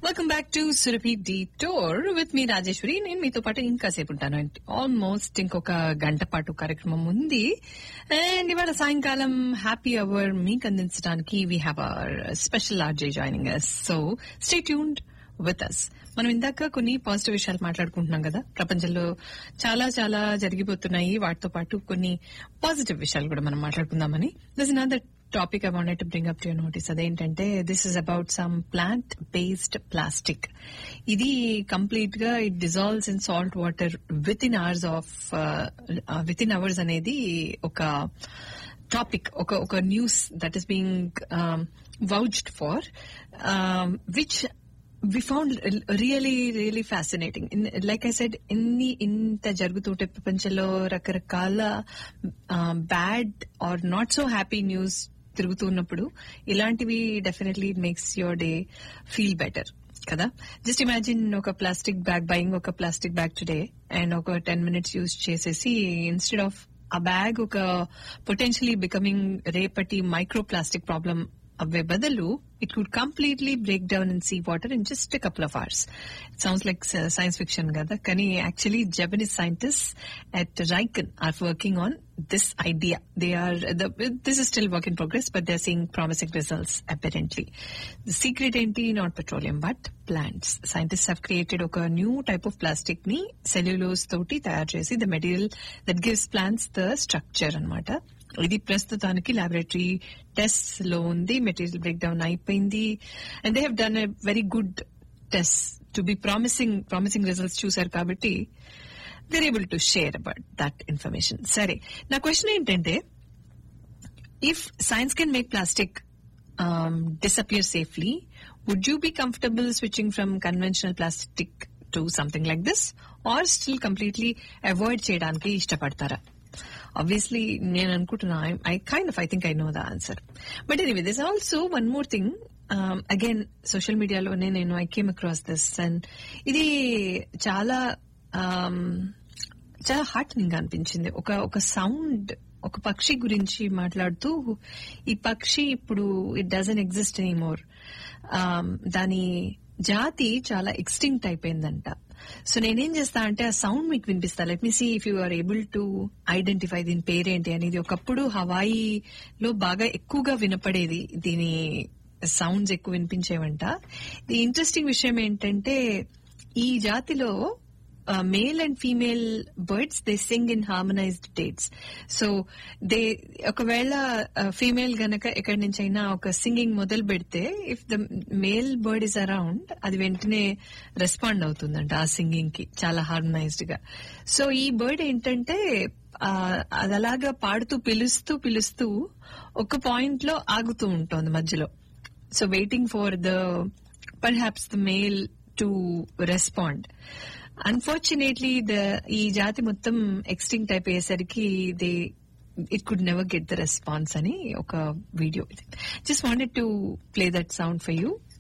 Welcome back to Surabhi డి టోర్ with me Rajeshwari నేను మీతో పాటు ఇంకా సేపు ఉంటాను ఆల్మోస్ట్ ఇంకొక గంట పాటు కార్యక్రమం ఉంది అండ్ ఇవాళ సాయంకాలం హ్యాపీ అవర్ మీకు అందించడానికి we have our special RJ joining us so stay tuned with us మనం ఇందాక కొన్ని పాజిటివ్ విషయాలు మాట్లాడుకుంటున్నాం కదా ప్రపంచంలో చాలా చాలా జరిగిపోతున్నాయి వాటితో పాటు కొన్ని పాజిటివ్ విషయాలు కూడా మనం మాట్లాడుకుందామని this not topic I wanted to bring up to notice అదేంటంటే this is about some plant based plastic ఇది కంప్లీట్ గా it dissolves in salt water with in hours of with in hours అనేది ఒక topic ఒక ఒక news that is being vouched for which we found really really fascinating like I said ఎన్ని ఇంత జరుగుతుంటే ప్రపంచంలో రకరకాల bad or not so happy news తిరుగుతున్నప్పుడు ఇలాంటివి definitely it makes your day feel better కదా జస్ట్ ఇమాజిన్ ఒక ప్లాస్టిక్ బ్యాగ్ బయింగ్ ఒక ప్లాస్టిక్ బ్యాగ్ టుడే అండ్ ఒక టెన్ మినిట్స్ యూజ్ చేసేసి ఇన్స్టెడ్ ఆఫ్ ఆ బ్యాగ్ ఒక పొటెన్షియలీ బికమింగ్ రేపటి మైక్రో ప్లాస్టిక్ ప్రాబ్లం అవ్వే బదులు it could completely break down in sea water in just couple of hours it sounds like science fiction కదా కానీ actually Japanese scientist at Riken are working on this idea. They are, the, this is still work in progress, but they're seeing promising results apparently. The secret enti not petroleum, but plants. Scientists have created a new type of plastic ni cellulose toti తయారు చేసి the material that gives plants the structure అన్నమాట ఇది ప్రస్తుతానికి laboratory test లో ఉంది material break down అయిపోయింది and they have done a very good test to be promising promising results చూశారు కాబట్టి they're able to share about that information. సరే నా క్వశ్చన్ ఏంటంటే if science can make plastic disappear safely would you be comfortable switching from conventional plastic to something like this or still completely avoid చేయడానికి ఇష్టపడతారా obviously నేను అనుకుంటున్నా I kind of I think I know the answer but anyway this also one more thing again social మీడియాలోనే నేను I came across this and ఇది చాలా చాలా heartening అనిపించింది ఒక ఒక సౌండ్ ఒక పక్షి గురించి మాట్లాడుతూ ఈ పక్షి ఇప్పుడు it doesn't exist any more దాని జాతి చాలా ఎక్స్టింక్ట్ అయిపోయిందంట సో నేనేం చేస్తా అంటే ఆ సౌండ్ మీకు వినిపిస్తా let me see if you are able to identify దీని పేరేంటి అనేది ఒకప్పుడు హవాయిలో బాగా ఎక్కువగా వినపడేది దీని సౌండ్స్ ఎక్కువ వినిపించేవంట ది ఇంట్రెస్టింగ్ విషయం ఏంటంటే ఈ జాతిలో male and female birds they sing in harmonized duets so they ఒకవేళ ఫీమేల్ గనక ఎక్కడి నుంచి అయినా ఒక సింగింగ్ మొదలు పెడితే if the male bird is around అది వెంటనే రెస్పాండ్ అవుతుందంట ఆ సింగింగ్ కి చాలా హార్మనైజ్డ్ గా సో ఈ బర్డ్ ఏంటంటే అది అలాగా పాడుతూ పిలుస్తూ పిలుస్తూ ఒక పాయింట్ లో ఆగుతూ ఉంటుంది మధ్యలో so waiting for the perhaps the male to respond unfortunately the ఈ జాతి మొత్తం ఎక్స్టింక్ట్ అయిపోయేసరికి they it could never get the response అని ఒక video just wanted to play that sound for you